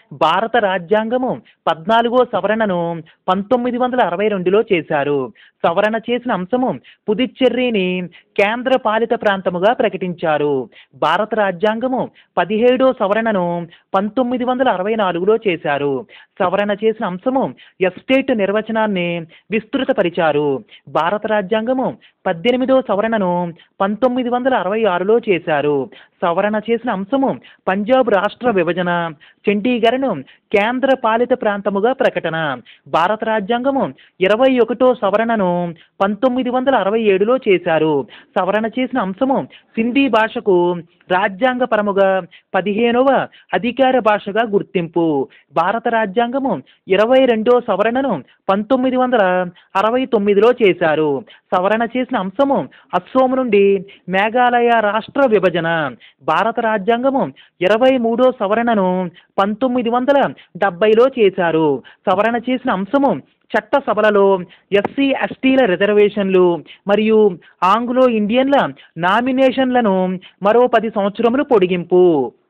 భారత రాజ్యాంగము పద్నాలుగో సవరణను పంతొమ్మిది వందల అరవై రెండులో చేశారు సవరణ చేసిన అంశము పుదుచ్చెర్రిని కేంద్ర పాలిత ప్రాంతముగా ప్రకటించారు భారత రాజ్యాంగము పదిహేడో సవరణను పంతొమ్మిది వందల అరవై నాలుగులో చేశారు సవరణ చేసిన అంశము ఎస్టేట్ నిర్వచనాన్ని విస్తృతపరిచారు భారత రాజ్యాంగము పద్దెనిమిదో సవరణను పంతొమ్మిది వందల అరవై ఆరులో చేశారు సవరణ చేసిన అంశము పంజాబ్ రాష్ట్ర విభజన చండీగఢ్ను కేంద్ర పాలిత ప్రాంతముగా ప్రకటన భారత రాజ్యాంగము ఇరవై ఒకటో సవరణను పంతొమ్మిది వందల అరవై ఏడులో చేశారు సవరణ చేసిన అంశము సింధీ భాషకు రాజ్యాంగపరముగా పదిహేనవ అధికార భాషగా గుర్తింపు భారత రాజ్యాంగము ఇరవై రెండో సవరణను పంతొమ్మిది వందల అరవై తొమ్మిదిలో చేశారు సవరణ చేసిన అంశము అస్సోం నుండి మేఘాలయ రాష్ట్ర విభజన భారత రాజ్యాంగము ఇరవై మూడో సవరణను పంతొమ్మిది వందల డెబ్బైలో చేశారు సవరణ చేసిన అంశము చట్టసభలలో ఎస్సీ ఎస్టీల రిజర్వేషన్లు మరియు ఆంగ్లో ఇండియన్ల నామినేషన్లను మరో పది సంవత్సరములు పొడిగింపు